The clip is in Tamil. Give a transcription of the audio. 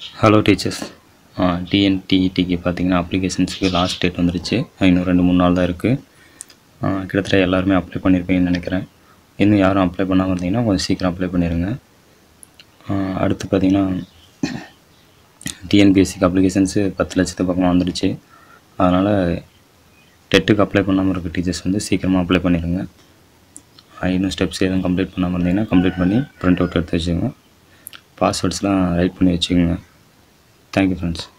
ஹலோ டீச்சர்ஸ் டிஎன்டிஇடிக்கு பார்த்தீங்கன்னா அப்ளிகேஷன்ஸுக்கு லாஸ்ட் டேட் வந்துருச்சு இன்னும் ரெண்டு மூணு நாள் தான் இருக்குது கிட்டத்தட்ட எல்லாருமே அப்ளை பண்ணியிருப்பீங்கன்னு நினைக்கிறேன் இன்னும் யாரும் அப்ளை பண்ணாமல் இருந்தீங்கன்னா கொஞ்சம் சீக்கிரம் அப்ளை பண்ணிடுங்க ஆஹ் அடுத்து பார்த்தீங்கன்னா டிஎன்பிஎஸ்சிக்கு அப்ளிகேஷன்ஸு பத்து லட்சத்து பக்கமாக வந்துடுச்சு அதனால் டெட்டுக்கு அப்ளை பண்ணாமல் இருக்க டீச்சர்ஸ் வந்து சீக்கிரமாக அப்ளை பண்ணிடுங்க ஆஹ் இன்னும் ஸ்டெப்ஸ் எதுவும் கம்ப்ளீட் பண்ணாமல் இருந்தீங்கன்னா கம்ப்ளீட் பண்ணி ப்ரிண்ட் அவுட் எடுத்து வச்சுக்கோங்க பாஸ்வேர்ட்ஸ்லாம் ரைட் பண்ணி வச்சுக்கோங்க தேங்க்யூ ஃப்ரெண்ட்ஸ்